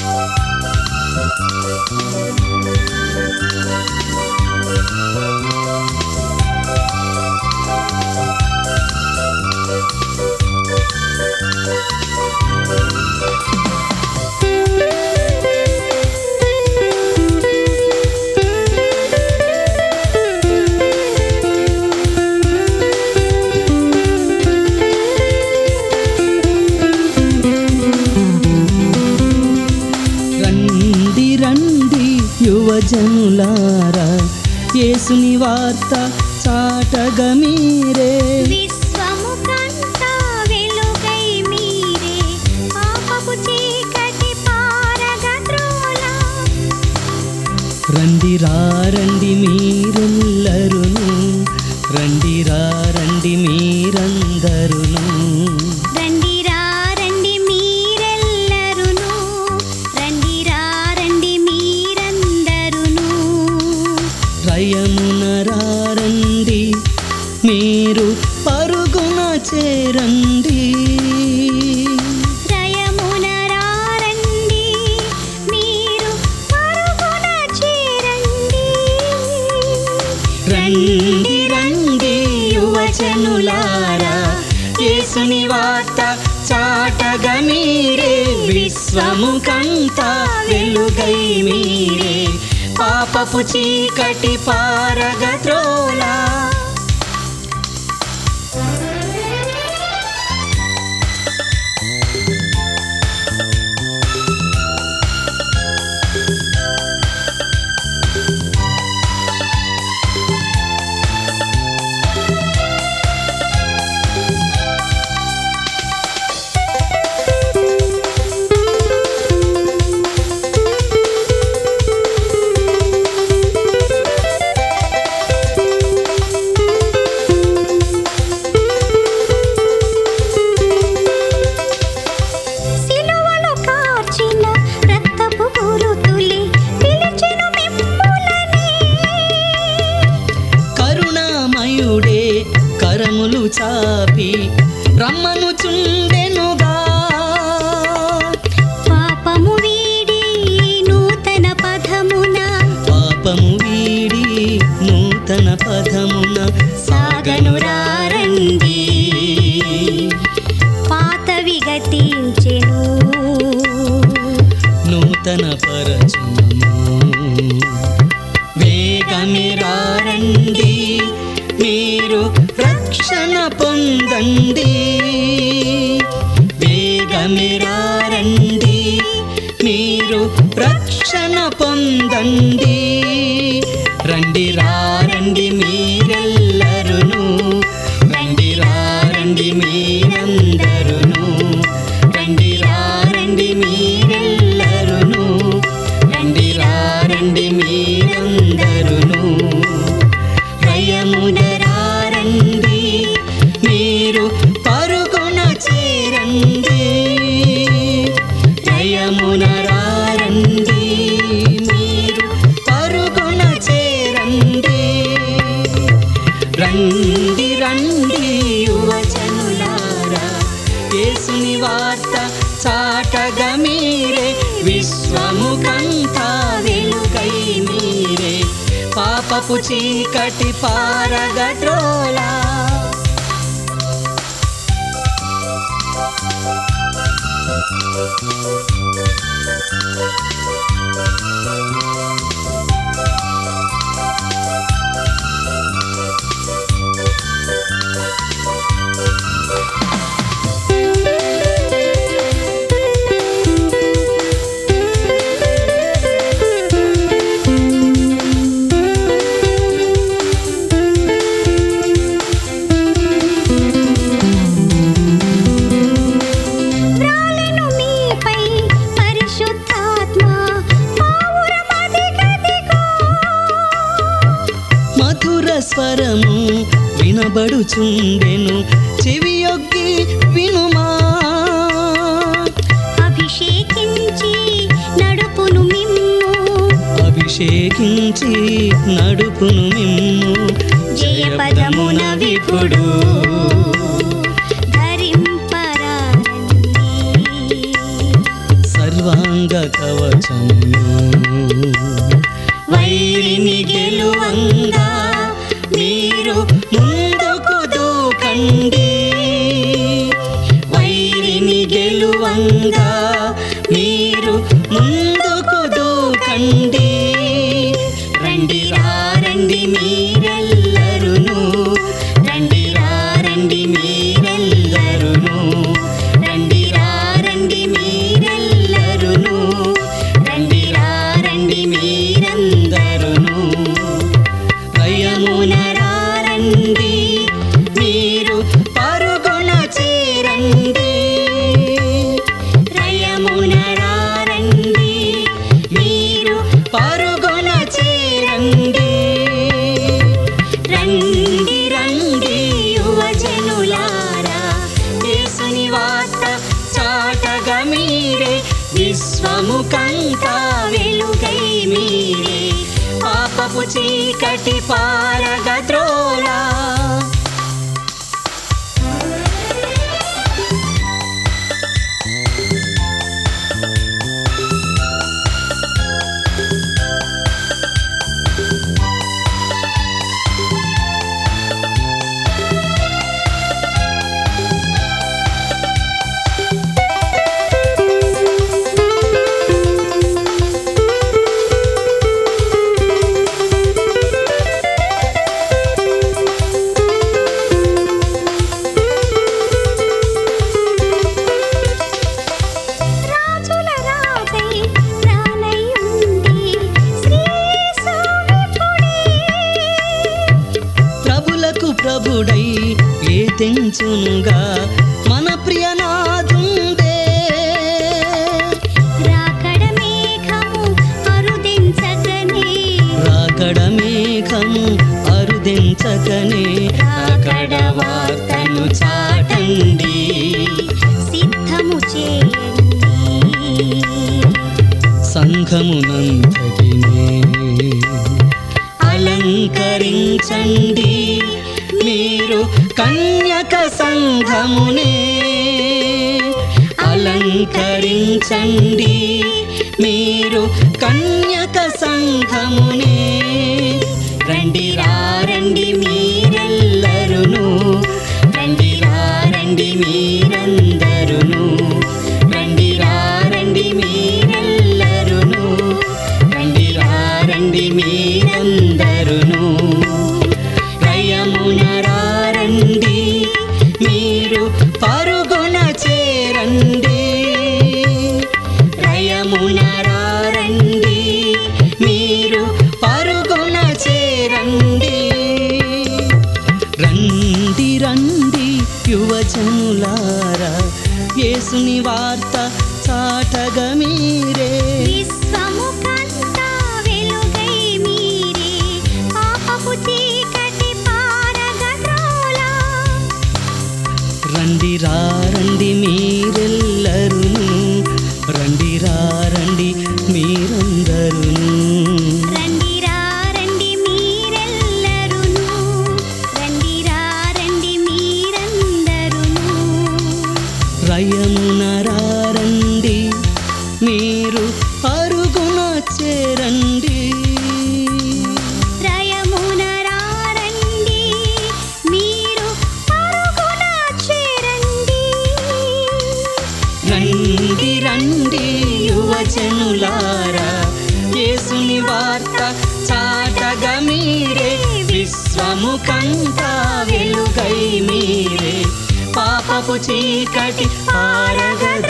రండి రండి యువజనులారా యేసుని వార్త చాటగా మీరే విశ్వము కంతా వెలుగై మీరే పాపపు చీకటి పారగద్రోలా రండి రండి మీరెల్లరును రండి రండి మీరందరును రండి రా రండి మీరెల్లరును రండి రా రండి మీరందరును రయమున రండి మీరు పరుగున చేరండి రయమున రా రండి మీరు పరుగున చేరండి రండి రండి యువజనులారా యేసుని వార్త చాటగా మీరే విశ్వము కంతా వెలుగై మీరే పాపపు చీకటి పారగ త్రోలా సిలువలో కార్చిన రక్తపు గురుతులే పిలిచెను మిమ్ములనే కరుణామయుడే కరములు చాపి రమ్మను చుండెనుగా పాపము వీడి నూతన పదమున పాపము వీడి నూతన పదమున సాగను రండి పాతవి గతించెను నూతన పరచునము వేగమిరారండి మీరు రక్షణ పొందండి వేగమిరారండి మీరు రక్షణ పొందండి రండి రండి మీరెల్లరును రండి రండి మీరందరును రండి రండి మీరెల్లరును రండి రండి మీరందరును భయమున రండి మీరు పరుగున చేరండి భయమున రండి మీరు పరుగున చేరండి రండి రండి యువజనులారా యేసుని వార్త చాటగా మీరే విశ్వము కంతా వెలుగై మీరే పాపపు చీకటి పారగ ట్రోలా రాలెను మీపై పరిశుద్ధాత్మ పావురమదిగదిగో. మధుర స్వరము వినబడుచుండెను చెవియొగ్గి వినుమా అభిషేకించి నడుపును మిమ్ము అభిషేకించి నడుపును మిమ్ము జయపదమున విపుడు ధరింపరారండి సర్వాంగ అంగ కవచమును వైరిని గెలువంగా మీరు ముందుకు దూకండి వైరిని గెలువంగా మీరు ముందుకు దూకండి రండి రండి మీరెల్లరును రండి రండి మీరెల్లరును రండి రండి మీరెల్లరును రండి రండి మీరందరును భయమున రండి మీరు పరుగున చేరండి రయమున రండి మీరు పరుగున చేరండి రండి రండి యువజనులారా యేసుని వార్త చాటగా మీరే విశ్వముకంతా వెలుగై మీరే పాపపు చీకటి పారగ త్రోలా రాజుల రాజై రానయ్యుండి శ్రీ స్వామిపుడే ప్రభులకు ప్రభుడై ఏ తెంచునుగా మన ప్రియనాథుందే రాకడ మేఘము అరుదించగనే రాకడ మేఘము అరుదించకనే రాకడ వార్తను చాటండి సిద్ధము చేయండి సంఘమునంతటినే అలంకరించండి మీరు కన్యక సంఘమునే అలంకరించండి మీరు కన్యక సంఘమునే రండి రండి మీరెల్లరును రండి రండి మీరందరును రండి రండి మీరెల్లరును రండి రండి మీరందరును రయమున రండి మీరు పరుగున చేరండి రయమున రండి మీరు పరుగున చేరండి రండి రండి యువజనులారా యేసుని వార్త చాటగా మీరే విశ్వముకంతా వెలుగై మీరే పాపపు చీకటి పారగద్రోలా రండి రండి మీరెల్లరును రండి రండి మీరందరును రండి రండి మీరెల్లరును రండి రండి మీరందరును రయమున రండి మీరు పరుగున చేరండి త్రయమున రండి మీరు పరుగున చేరండి రండి రండి యువజనులారా యేసుని వార్త చాటగా మీరే విశ్వముకంతా వెలుగై మీరే పాపపు చీకటి పారగద